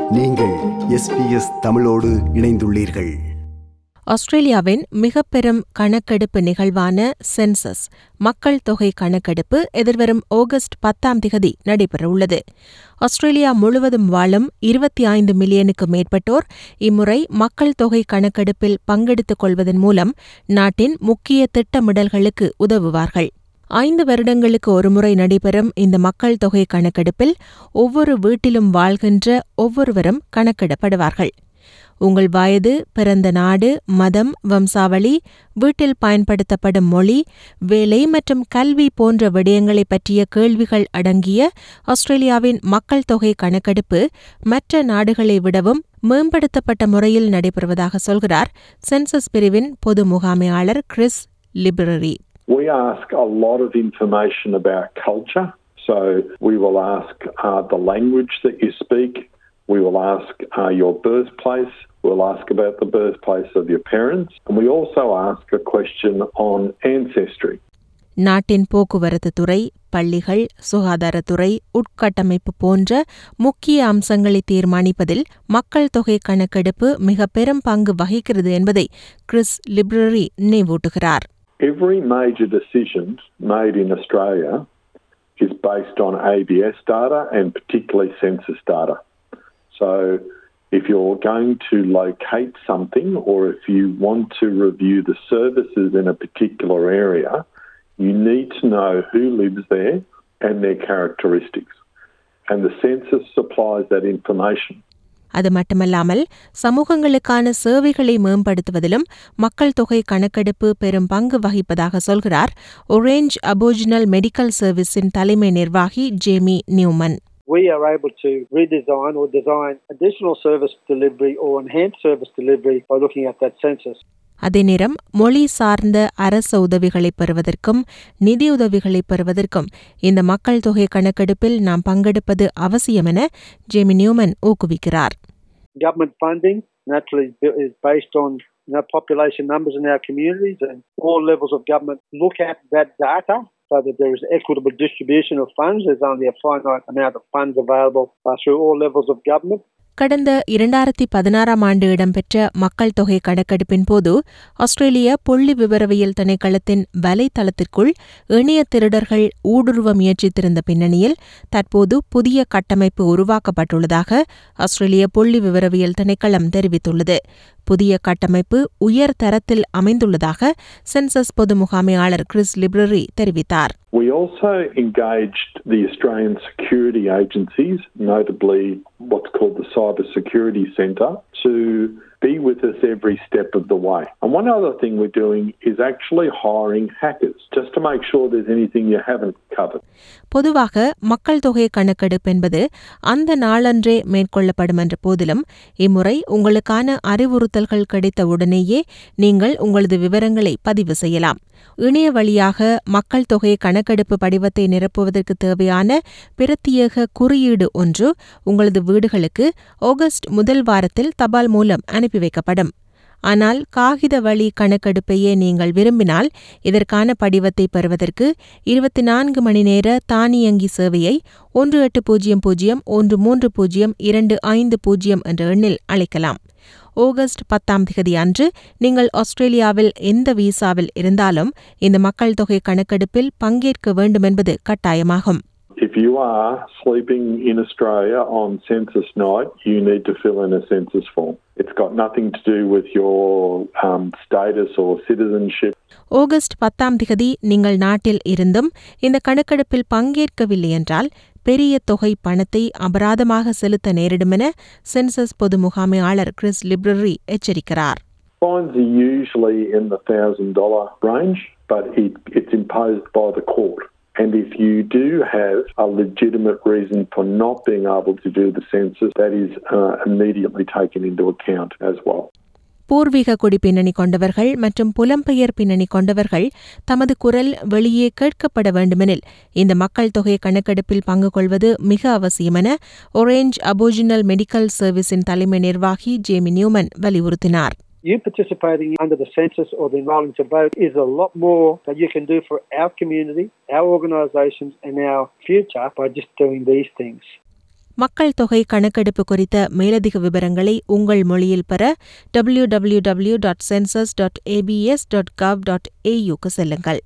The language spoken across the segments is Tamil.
நீங்கள் எஸ்பிஎஸ் தமிழோடு இணைந்துள்ளீர்கள் ஆஸ்திரேலியாவின் மிக பெரும் கணக்கெடுப்பு நிகழ்வான சென்சஸ் மக்கள் தொகை கணக்கெடுப்பு எதிர்வரும் ஆகஸ்ட் பத்தாம் திகதி நடைபெறவுள்ளது ஆஸ்திரேலியா முழுவதும் வாழும் இருபத்தி ஐந்து மில்லியனுக்கு மேற்பட்டோர் இம்முறை மக்கள் தொகை கணக்கெடுப்பில் பங்கெடுத்துக் கொள்வதன் மூலம் நாட்டின் முக்கிய திட்டமிடல்களுக்கு உதவுவார்கள் ஐந்து வருடங்களுக்கு ஒருமுறை நடைபெறும் இந்த மக்கள் தொகை கணக்கெடுப்பில் ஒவ்வொரு வீட்டிலும் வாழ்கின்ற ஒவ்வொருவரும் கணக்கிடப்படுவார்கள் உங்கள் வயது பிறந்த நாடு மதம் வம்சாவளி வீட்டில் பயன்படுத்தப்படும் மொழி வேலை மற்றும் கல்வி போன்ற விடயங்களை பற்றிய கேள்விகள் அடங்கிய ஆஸ்திரேலியாவின் மக்கள் தொகை கணக்கெடுப்பு மற்ற நாடுகளை விடவும் மேம்படுத்தப்பட்ட முறையில் நடைபெறுவதாக சொல்கிறார் சென்சஸ் பிரிவின் பொது முகாமையாளர் Chris Libreri We ask a lot of information about culture. So we will ask uh, the language that you speak. We will ask uh, your birthplace. We'll ask about the birthplace of your parents. And we also ask a question on ancestry. நாட்டின் போக்குவரத்து துறை பள்ளிகள் சுகாதாரத்துறை உட்கட்டமைப்பு போன்ற முக்கிய அம்சங்களை தீர்மானிப்பதில் மக்கள் தொகை கணக்கெடுப்பு மிக பெரும் பங்கு வகிக்கிறது என்பதை கிறிஸ் லிப்ரரி நினைவூட்டுகிறார் Every major decision made in Australia is based on ABS data and particularly census data. So if you're going to locate something or if you want to review the services in a particular area, you need to know who lives there and their characteristics. And the census supplies that information. அது மட்டுமல்லாமல் சமூகங்களுக்கான சேவைகளை மேம்படுத்துவதிலும் மக்கள் தொகை கணக்கெடுப்பு பெரும் பங்கு வகிப்பதாக சொல்கிறார் ஒரேஞ்ச் அபோஜினல் மெடிக்கல் சர்வீஸின் தலைமை நிர்வாகி Jamie Newman we are able to redesign or design additional service delivery or enhance service delivery by looking at that census. அதே நேரம் மொழி சார்ந்த அரச உதவிகளை பெறுவதற்கும் நிதியுதவிகளை பெறுவதற்கும் இந்த மக்கள் தொகை கணக்கெடுப்பில் நாம் பங்கெடுப்பது அவசியம் என ஜேமி நியூமன் ஊக்குவிக்கிறார் Government funding naturally is based on you know, population numbers in our communities, and all levels of government look at that data so that there is equitable distribution of funds. There's only a finite amount of funds available uh, through all levels of government. கடந்த இரண்டாயிரத்தி பதினாறாம் ஆண்டு இடம்பெற்ற மக்கள் தொகை கணக்கெடுப்பின் போது ஆஸ்திரேலிய புள்ளி விவரவியல் திணைக்களத்தின் வலைத்தளத்திற்குள் இணைய திருடர்கள் ஊடுருவ முயற்சித்திருந்த பின்னணியில் தற்போது புதிய கட்டமைப்பு உருவாக்கப்பட்டுள்ளதாக ஆஸ்திரேலிய புள்ளி விவரவியல் திணைக்களம் தெரிவித்துள்ளது புதிய கட்டமைப்பு உயர் தரத்தில் அமைந்துள்ளதாக சென்சஸ் பொது முகாமையாளர் கிறிஸ் லிப்ரரி தெரிவித்தார் We also engaged the Australian security agencies, notably what's called the Cyber Security Centre, to be with us every step of the way. And one other thing we're doing is actually hiring hackers just to make sure there's anything you haven't covered. பொதுவாக மக்கள் தொகை கணக்கெடுப்பு என்பது அந்த நாளன்றே மேற்கொள்ளப்படும் என்ற போதிலும் இம்முறை உங்களுக்கான அறிவுறுத்தல்கள் கிடைத்த உடனேயே நீங்கள் உங்களது விவரங்களை பதிவு செய்யலாம் இணைய வழியாக மக்கள் தொகை கணக்கெடுப்பு படிவத்தை நிரப்புவதற்கு தேவையான பிரத்யேக குறியீடு ஒன்று உங்களது வீடுகளுக்கு ஆகஸ்ட் முதல் வாரத்தில் தபால் மூலம் அனுப்பி வைக்கப்படும் ஆனால் காகித வழி கணக்கெடுப்பையே நீங்கள் விரும்பினால் இதற்கான படிவத்தை பெறுவதற்கு இருபத்தி நான்கு மணி நேர தானியங்கி சேவையை ஒன்று எட்டு பூஜ்ஜியம் பூஜ்ஜியம் ஒன்று மூன்று பூஜ்ஜியம் இரண்டு ஐந்து பூஜ்ஜியம் என்ற எண்ணில் அழைக்கலாம் ஆகஸ்ட் பத்தாம் திகதி அன்று நீங்கள் ஆஸ்திரேலியாவில் எந்த வீசாவில் இருந்தாலும் இந்த மக்கள் தொகை கணக்கெடுப்பில் பங்கேற்க வேண்டுமென்பது கட்டாயமாகும் If you are sleeping in Australia on census night, you need to fill in a census form. It's got nothing to do with your um, status or citizenship. August பத்தாம் திகதி நீங்கள் நாட்டில் இருந்தும் இந்த கணக்கெடுப்பில் பங்கேற்கவில்லை என்றால் பெரிய தொகை பணத்தை அபராதமாக செலுத்த நேரிடுமென சென்சஸ் பொது முகாமையாளர் கிறிஸ் லிப்ரரி எச்சரிக்கிறார் Fines are usually in the thousand dollar range, but it, it's imposed by the court. And if you do have a legitimate reason for not being able to do the census, that is uh, immediately taken into account as well. பூர்வீக குடி பின்னணி கொண்டவர்கள் மற்றும் புலம்பெயர் பின்னணி கொண்டவர்கள் தமது குரல் வெளியே கேட்கப்பட வேண்டுமெனில் இந்த மக்கள் தொகை கணக்கெடுப்பில் பங்கு கொள்வது மிக அவசியமென ஒரேஞ்ச் அபோஜினல் மெடிக்கல் சர்வீஸின் தலைமை நிர்வாகி ஜேமி நியூமன் வலியுறுத்தினார் You participating under the census or the enrolling to vote is a lot more that you can do for our community, our organisations, and our future by just doing these things. மக்கள் தொகை கணக்கெடுப்பு குறித்த மேலதிக விவரங்களை உங்கள் மொழியில் பெற W W W dot census dot ABS dot gov dot ஏயுக்கு செல்லுங்கள்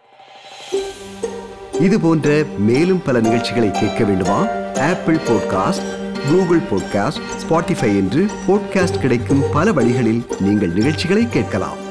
இது போன்ற மேலும் பல நிகழ்ச்சிகளை கேட்க வேண்டுமா Apple podcast Google podcast Spotify என்று பாட்காஸ்ட் கிடைக்கும் பல வழிகளில் நீங்கள் நிகழ்ச்சிகளை கேட்கலாம்